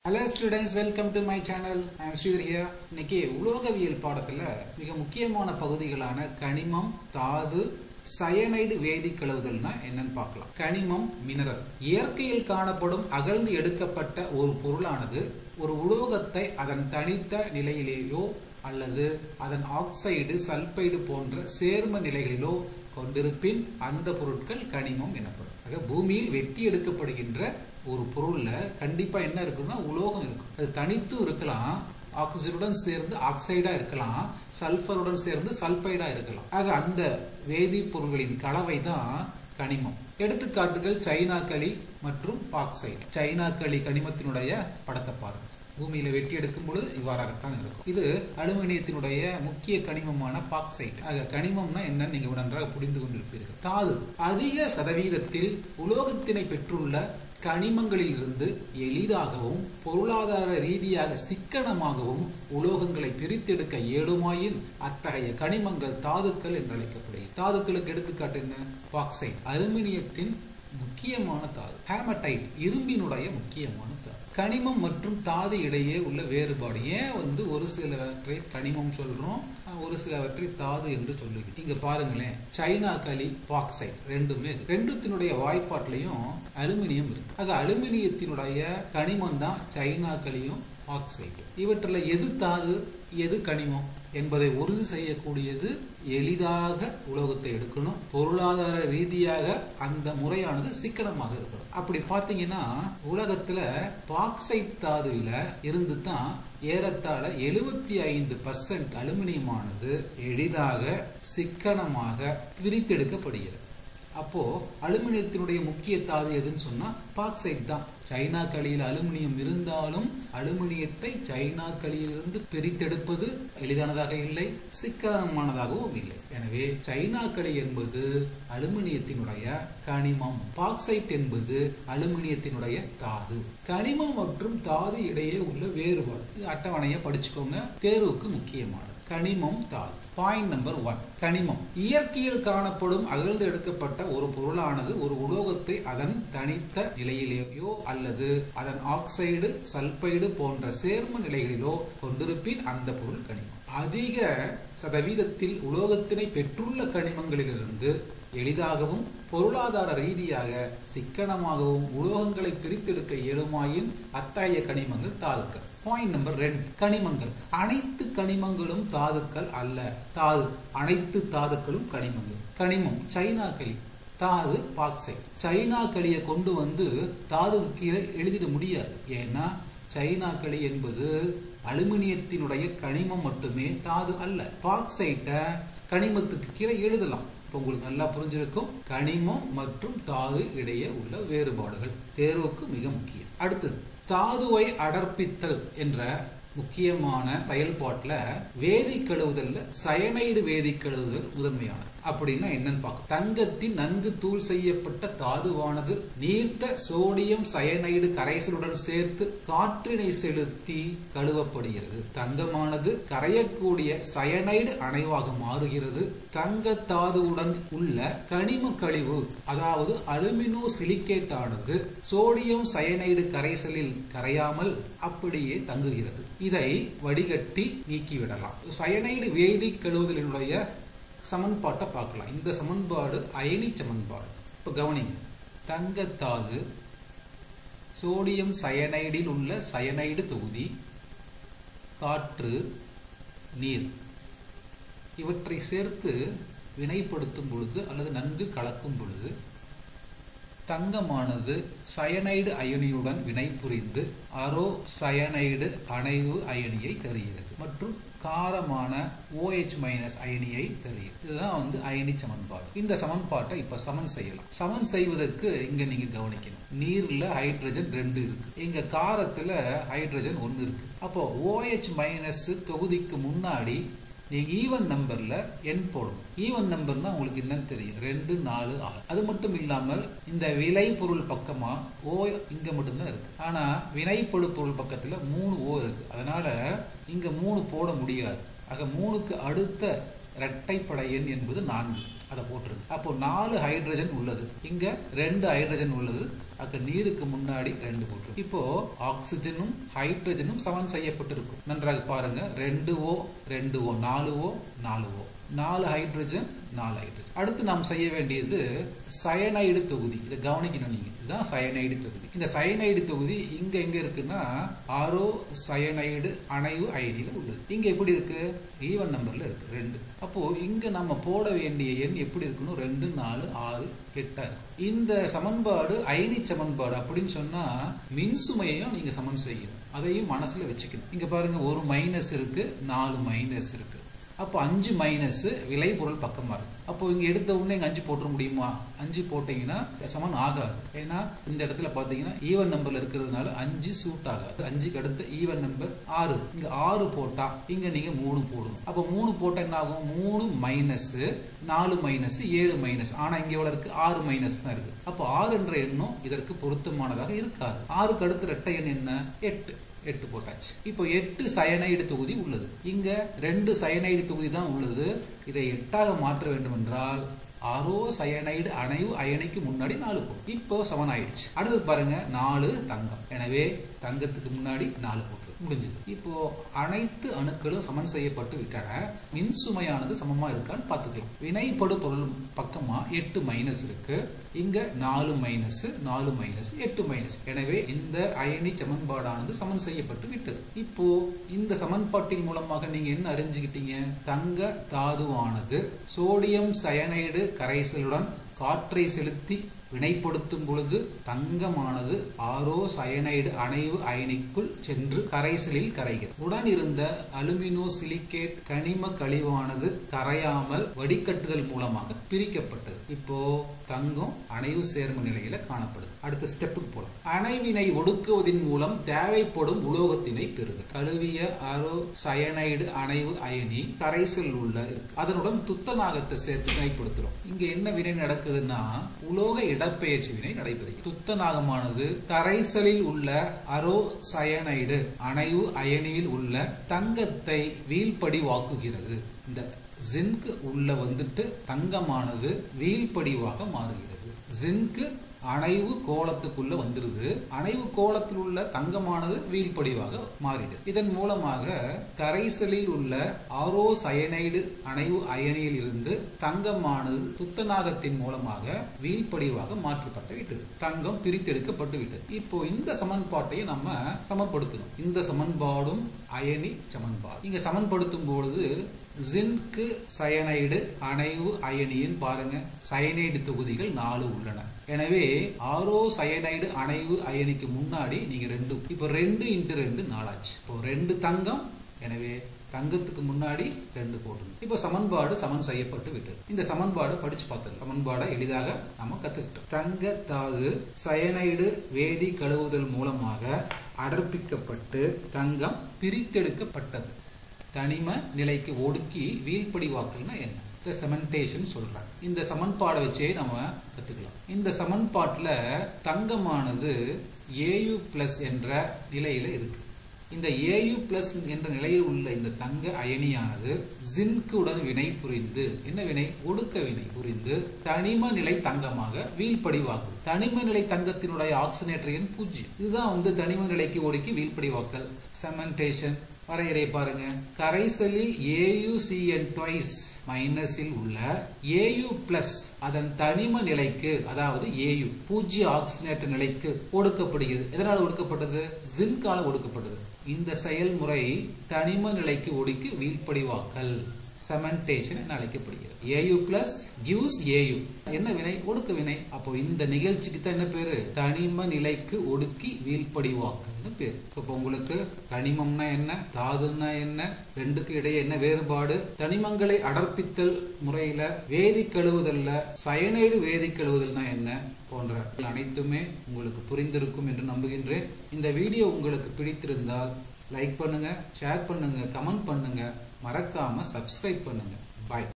hello students welcome to my channel I'm Sridhar here இன்னைக்கு உலோகவியல் பாடத்துல மிக முக்கியமான பகுதிகளான கனிமம் தாது சயனைடு வேதி கழுவுதல்னா என்னன்னு பார்க்கலாம் கனிமம் மினரல் இயற்கையில் காணப்படும் அகழ்ந்து எடுக்கப்பட்ட ஒரு பொருளானது ஒரு உலோகத்தை அதன் தனித்த நிலையிலேயோ அல்லது அதன் ஆக்சைடு சல்பைடு போன்ற சேர்ம நிலைகளிலோ கொண்டிருப்பின் அந்த பொருட்கள் கனிமம் எனப்படும் ஆக பூமியில் வெட்டி எடுக்கப்படுகின்ற ஒரு பொருள்ல கண்டிப்பா என்ன இருக்குன்னா உலோகம் இருக்கும் அது தனித்து இருக்கலாம் ஆக்சிஜனுடன் சேர்ந்து ஆக்சைடா இருக்கலாம் சல்பருடன் சேர்ந்து சல்பைடா இருக்கலாம் ஆக அந்த வேதிப்பொருள்களின் கலவை தான் கனிமம் எடுத்துக்காட்டுகள் சைனா களி மற்றும் பாக்சைட் சைனா களி கனிமத்தினுடைய படத்தை பாருங்க பூமியில வெட்டி எடுக்கும் பொழுது இவ்வாறாகத்தான் இருக்கும் இது அலுமினியத்தினுடைய முக்கிய கனிமமான பாக்சைட் ஆக கனிமம்னா என்னன்னு நீங்க நன்றாக புரிந்து கொண்டிருப்பீர்கள் தாது அதிக சதவீதத்தில் உலோகத்தினை பெற்றுள்ள கனிமங்களில் இருந்து எளிதாகவும் பொருளாதார ரீதியாக சிக்கனமாகவும் உலோகங்களை பிரித்தெடுக்க இயலுமாயின் அத்தகைய கனிமங்கள் தாதுக்கள் என்று அழைக்கப்படுகிறது தாதுக்களுக்கு எடுத்துக்காட்டு என்ன பாக்சைட் அலுமினியத்தின் முக்கியமான தாது ஹேமடைட் இரும்பினுடைய முக்கியமான தாது கனிமம் மற்றும் தாது இடையே உள்ள வேறுபாடு ஏன் வந்து ஒரு சிலவற்றை கனிமம் சொல்றோம் ஒரு சிலவற்றை தாது என்று சொல்லுகிறோம் இங்க பாருங்களேன் சைனா களி பாக்சைட் ரெண்டுமே ரெண்டுத்தினுடைய வாய்ப்பாட்டிலையும் அலுமினியம் இருக்கு ஆக அலுமினியத்தினுடைய கனிமம் தான் சைனா களியும் ஆக்சைடு இவற்றில் எது தாது எது கனிமம் என்பதை உறுதி செய்யக்கூடியது எளிதாக உலோகத்தை எடுக்கணும் பொருளாதார ரீதியாக அந்த முறையானது சிக்கனமாக இருக்கணும் அப்படி பார்த்தீங்கன்னா உலகத்துல பாக்சைட் தாதுல இருந்து தான் ஏறத்தாழ எழுபத்தி ஐந்து பர்சன்ட் அலுமினியமானது எளிதாக சிக்கனமாக பிரித்தெடுக்கப்படுகிறது அப்போ அலுமினியத்தினுடைய முக்கிய தாது எதுன்னு சொன்னா பாக்சைட் தான் சைனா களியில் அலுமினியம் இருந்தாலும் அலுமினியத்தை சைனா களியிலிருந்து பிரித்தெடுப்பது எளிதானதாக இல்லை சிக்கனமானதாகவும் இல்லை எனவே சைனா களி என்பது அலுமினியத்தினுடைய கனிமம் பாக்சைட் என்பது அலுமினியத்தினுடைய தாது கனிமம் மற்றும் தாது இடையே உள்ள வேறுபாடு இது அட்டவணையை படிச்சுக்கோங்க தேர்வுக்கு முக்கியமானது கனிமம் தாது பாயிண்ட் நம்பர் ஒன் கனிமம் இயற்கையில் காணப்படும் அகழ்ந்து எடுக்கப்பட்ட ஒரு பொருளானது ஒரு உலோகத்தை அதன் தனித்த நிலையிலேயோ அல்லது அதன் ஆக்சைடு சல்பைடு போன்ற சேர்ம நிலைகளிலோ கொண்டிருப்பின் அந்த பொருள் கனிமம் அதிக சதவீதத்தில் உலோகத்தினை பெற்றுள்ள கனிமங்களிலிருந்து எளிதாகவும் பொருளாதார ரீதியாக சிக்கனமாகவும் உலோகங்களை பிரித்தெடுக்க இயலுமாயின் அத்தகைய கனிமங்கள் தாதுக்கள் பாயிண்ட் நம்பர் ரெண்டு கனிமங்கள் அனைத்து கனிமங்களும் தாதுக்கள் அல்ல தாது அனைத்து தாதுக்களும் கனிமங்கள் கனிமம் சைனா களி தாது பாக்சைட் சைனா களியை கொண்டு வந்து தாதுக்கு கீழே எழுதிட முடியாது ஏன்னா சைனா களி என்பது அலுமினியத்தினுடைய கனிமம் மட்டுமே தாது அல்ல பாக்சைட்டை கனிமத்துக்கு கீழே எழுதலாம் இப்போ உங்களுக்கு நல்லா புரிஞ்சிருக்கும் கனிமம் மற்றும் தாது இடையே உள்ள வேறுபாடுகள் தேர்வுக்கு மிக முக்கியம் அடுத்தது தாதுவை அடர்ப்பித்தல் என்ற முக்கியமான செயல்பாட்டில் வேதி கழுவுதல்ல சயனைடு வேதி கழுவுதல் முதன்மையானது அப்படின்னா என்னன்னு பார்க்க தங்கத்தின் நன்கு தூள் செய்யப்பட்ட தாதுவானது நீர்த்த சோடியம் சயனைடு கரைசலுடன் சேர்த்து காற்றினை செலுத்தி கழுவப்படுகிறது தங்கமானது கரையக்கூடிய சயனைடு அணைவாக மாறுகிறது தங்க தாதுவுடன் உள்ள கனிம கழிவு அதாவது அலுமினோ சிலிக்கேட் ஆனது சோடியம் சயனைடு கரைசலில் கரையாமல் அப்படியே தங்குகிறது இதை வடிகட்டி நீக்கிவிடலாம் சயனைடு வேதி கழுவுதலினுடைய சமன்பாட்டை பார்க்கலாம் இந்த சமன்பாடு அயனி சமன்பாடு இப்போ கவனிங்க தங்கத்தாது சோடியம் சயனைடில் உள்ள சயனைடு தொகுதி காற்று நீர் இவற்றை சேர்த்து வினைப்படுத்தும் பொழுது அல்லது நன்கு கலக்கும் பொழுது தங்கமானது சயனைடு அயனியுடன் வினை புரிந்து அரோ சயனைடு அணைவு அயனியை தருகிறது மற்றும் காரமான ஓஹெச் மைனஸ் அயனியை தருகிறது இதுதான் வந்து அயனி சமன்பாடு இந்த சமன்பாட்டை இப்ப சமன் செய்யலாம் சமன் செய்வதற்கு இங்க நீங்க கவனிக்கணும் நீர்ல ஹைட்ரஜன் ரெண்டு இருக்கு இங்க காரத்துல ஹைட்ரஜன் ஒன்னு இருக்கு அப்போ ஓஹெச் மைனஸ் தொகுதிக்கு முன்னாடி நீங்க ஈவன் நம்பர்ல எண் போடணும் ஈவன் நம்பர்னா உங்களுக்கு என்னன்னு தெரியும் ரெண்டு நாலு ஆறு அது மட்டும் இல்லாமல் இந்த விலை பொருள் பக்கமா ஓ இங்க மட்டும்தான் இருக்கு ஆனா வினைப்படு பொருள் பக்கத்துல மூணு ஓ இருக்கு அதனால இங்க மூணு போட முடியாது ஆக மூணுக்கு அடுத்த இரட்டைப்படை எண் என்பது நான்கு அதை போட்டுருங்க அப்போ நாலு ஹைட்ரஜன் உள்ளது இங்க ரெண்டு ஹைட்ரஜன் உள்ளது அங்க நீருக்கு முன்னாடி ரெண்டு போட்டு இப்போ ஆக்சிஜனும் ஹைட்ரஜனும் சமன் செய்யப்பட்டிருக்கும் நன்றாக பாருங்க ரெண்டு ஓ ரெண்டு ஓ நாலு ஓ நாலு ஓ நாலு ஹைட்ரஜன் நாலு ஹைட்ரஜன் அடுத்து நாம் செய்ய வேண்டியது சயனைடு தொகுதி இதை கவனிக்கணும் நீங்க இதுதான் சயனைடு தொகுதி இந்த சயனைடு தொகுதி இங்க எங்க இருக்குன்னா ஆரோ சயனைடு அணைவு அயனியில உள்ளது இங்க எப்படி இருக்கு ஈவன் நம்பர்ல இருக்கு ரெண்டு அப்போ இங்க நம்ம போட வேண்டிய எண் எப்படி இருக்கணும் ரெண்டு நாலு ஆறு எட்டா இருக்கும் இந்த சமன்பாடு அயனி சமன்பாடு அப்படின்னு சொன்னா மின்சுமையையும் நீங்க சமன் செய்யணும் அதையும் மனசுல வச்சுக்கணும் இங்க பாருங்க ஒரு மைனஸ் இருக்கு நாலு மைனஸ் இருக்கு அப்போ அஞ்சு மைனஸ் விளைபொருள் பக்கமா இருக்கு அப்போ இங்க எடுத்த உடனே இங்க அஞ்சு போட்டுற முடியுமா அஞ்சு போட்டீங்கன்னா சமன் ஆகாது ஏன்னா இந்த இடத்துல பாத்தீங்கன்னா ஈவன் நம்பர்ல இருக்கிறதுனால அஞ்சு சூட் ஆகாது அஞ்சுக்கு அடுத்த ஈவன் நம்பர் ஆறு இங்க ஆறு போட்டா இங்க நீங்க மூணு போடணும் அப்போ மூணு போட்டா என்ன ஆகும் மூணு மைனஸ் நாலு மைனஸ் ஏழு மைனஸ் ஆனா இங்க எவ்வளவு இருக்கு ஆறு மைனஸ் தான் இருக்கு அப்போ ஆறு என்ற எண்ணம் இதற்கு பொருத்தமானதாக இருக்காது ஆறுக்கு அடுத்த ரெட்டை எண் என்ன எட்டு எட்டு போட்டாச்சு இப்போ எட்டு சயனைடு தொகுதி உள்ளது இங்க ரெண்டு சயனைடு தொகுதி தான் உள்ளது இதை எட்டாக மாற்ற வேண்டும் என்றால் ஆரோ சயனைடு அணைவு அயனிக்கு முன்னாடி நாலு போடும் இப்போ சமன் ஆயிடுச்சு அடுத்தது பாருங்க நாலு தங்கம் எனவே தங்கத்துக்கு முன்னாடி நாலு போட்டு முடிஞ்சது இப்போ அனைத்து அணுக்களும் சமன் செய்யப்பட்டு விட்டன மின்சுமையானது சமமா இருக்கான்னு பார்த்துக்கலாம் வினைப்படு பொருள் பக்கமா எட்டு மைனஸ் இருக்கு இங்க நாலு மைனஸ் நாலு மைனஸ் எட்டு மைனஸ் எனவே இந்த அயனி சமன்பாடானது சமன் செய்யப்பட்டு விட்டது இப்போ இந்த சமன்பாட்டின் மூலமாக நீங்க என்ன அறிஞ்சுக்கிட்டீங்க தங்க தாதுவானது சோடியம் சயனைடு கரைசலுடன் காற்றை செலுத்தி வினைப்படுத்தும் பொழுது தங்கமானது ஆரோ சயனைடு அணைவு அயனிக்குள் சென்று கரைசலில் கரைகிறது உடன் இருந்த அலுமினோ சிலிகேட் கனிம கழிவானது கரையாமல் வடிகட்டுதல் மூலமாக பிரிக்கப்பட்டது இப்போ தங்கம் அணைவு சேர்ம நிலையில காணப்படுது அடுத்த ஸ்டெப்புக்கு போலாம் அணைவினை ஒடுக்குவதன் மூலம் தேவைப்படும் உலோகத்தினை பெறுது கழுவிய அரோ சயனைடு அணைவு அயனி கரைசல் உள்ள இருக்கு அதனுடன் துத்தநாகத்தை சேர்த்து வினைப்படுத்துறோம் இங்க என்ன வினை நடக்குதுன்னா உலோக இடப்பெயர்ச்சி வினை நடைபெறுகிறது துத்தநாகமானது கரைசலில் உள்ள அரோ சயனைடு அணைவு அயனியில் உள்ள தங்கத்தை வீழ்படி வாக்குகிறது இந்த ஜின்க் உள்ள வந்துட்டு தங்கமானது வீழ்படிவாக மாறுகிறது ஜின்க் அணைவு கோலத்துக்குள்ள வந்துருது அணைவு கோலத்தில் உள்ள தங்கமானது வீழ்படிவாக மாறிடுது இதன் மூலமாக கரைசலில் உள்ள ஆரோ சயனைடு அணைவு அயனியில் இருந்து தங்கமானது துத்தநாகத்தின் மூலமாக வீழ்படிவாக மாற்றப்பட்டு விட்டது தங்கம் பிரித்தெடுக்கப்பட்டு விட்டது இப்போ இந்த சமன்பாட்டையும் நம்ம சமன்படுத்தணும் இந்த சமன்பாடும் அயனி சமன்பாடு இங்க சமன்படுத்தும் பொழுது ஜின்கு சயனைடு அணைவு அயனியின் பாருங்க சயனைடு தொகுதிகள் நாலு உள்ளன எனவே ஆரோ சயனைடு அணைவு அயனிக்கு முன்னாடி நீங்க ரெண்டு இப்போ ரெண்டு இன்ட்டு ரெண்டு நாலாச்சு இப்போ ரெண்டு தங்கம் எனவே தங்கத்துக்கு முன்னாடி ரெண்டு போடணும் இப்போ சமன்பாடு சமன் செய்யப்பட்டு விட்டது இந்த சமன்பாடு படிச்சு பார்த்தது சமன்பாடை எளிதாக நம்ம கத்துக்கிட்டோம் தங்க தாது சயனைடு வேதி கழுவுதல் மூலமாக அடர்ப்பிக்கப்பட்டு தங்கம் பிரித்தெடுக்கப்பட்டது தனிம நிலைக்கு ஒடுக்கி வீழ்படிவாக்கல்னா என்ன இந்த செமெண்டேஷன் சொல்றாங்க இந்த சமன்பாடை வச்சே நம்ம கத்துக்கலாம் இந்த சமன்பாட்டுல தங்கமானது ஏயு பிளஸ் என்ற நிலையில இருக்கு இந்த ஏயு பிளஸ் என்ற நிலையில் உள்ள இந்த தங்க அயனியானது ஜின்குடன் வினை புரிந்து என்ன வினை ஒடுக்க வினை புரிந்து தனிம நிலை தங்கமாக வீழ்படிவாக்கும் தனிம நிலை தங்கத்தினுடைய ஆக்சினேட்டர் எண் பூஜ்ஜியம் இதுதான் வந்து தனிம நிலைக்கு ஒடுக்கி வீழ்படிவாக்கல் செமெண்டேஷன் வரையறை பாருங்க கரைசலில் ஏயுசிஎன் ட்வைஸ் மைனஸில் உள்ள ஏயு பிளஸ் அதன் தனிம நிலைக்கு அதாவது ஏயு பூஜ்ய ஆக்சினேட்டர் நிலைக்கு ஒடுக்கப்படுகிறது எதனால் ஒடுக்கப்பட்டது ஜின்கால ஒடுக்கப்பட்டது இந்த செயல்முறை தனிம நிலைக்கு ஒடுக்கி வீழ்படிவாக்கல் செமெண்டேஷன் என அழைக்கப்படுகிறது ஏயு பிளஸ் கிவ்ஸ் ஏயு என்ன வினை ஒடுக்க வினை அப்போ இந்த நிகழ்ச்சிக்கு தான் என்ன பேரு தனிம நிலைக்கு ஒடுக்கி வீழ்படிவாக்கல்னு பேரு இப்போ உங்களுக்கு கனிமம்னா என்ன தாதுன்னா என்ன ரெண்டுக்கு இடையே என்ன வேறுபாடு தனிமங்களை அடர்ப்பித்தல் முறையில வேதி கழுவுதல்ல சயனைடு வேதி கழுவுதல்னா என்ன போன்ற அனைத்துமே உங்களுக்கு புரிந்திருக்கும் என்று நம்புகின்றேன் இந்த வீடியோ உங்களுக்கு பிடித்திருந்தால் லைக் பண்ணுங்க ஷேர் பண்ணுங்க கமெண்ட் பண்ணுங்க மறக்காம சப்ஸ்கிரைப் பண்ணுங்க பாய்